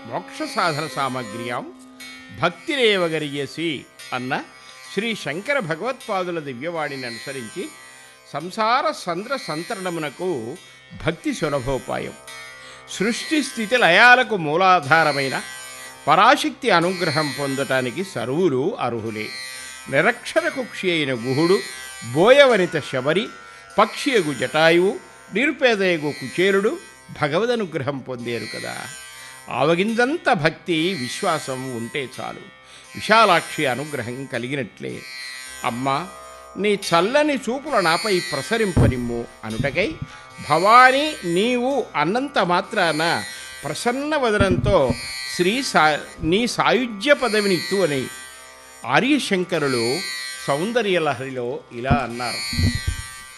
మోక్ష సాధన సామగ్ర్యాం భక్తిరేవ గరియసి అన్న శ్రీ శంకర భగవత్పాదుల దివ్యవాణిని అనుసరించి సంసార సంద్ర సంతరణమునకు భక్తి సులభోపాయం సృష్టి స్థితి లయాలకు మూలాధారమైన పరాశక్తి అనుగ్రహం పొందటానికి సర్వులు అర్హులే నిరక్షర కుక్షి అయిన గుహుడు బోయవనిత శబరి పక్షియగు జటాయువు నిరుపేదయగు కుచేరుడు భగవదనుగ్రహం పొందేరు కదా ఆవగిందంత భక్తి విశ్వాసం ఉంటే చాలు విశాలాక్షి అనుగ్రహం కలిగినట్లే అమ్మా నీ చల్లని చూపుల నాపై ప్రసరింపనిమ్ము అనుటకై భవాని నీవు అన్నంత మాత్రాన ప్రసన్న వదనంతో శ్రీ సా నీ సాయుధ్య పదవిని ఇత్తువని ఆర్యశంకరులు సౌందర్యలహరిలో ఇలా అన్నారు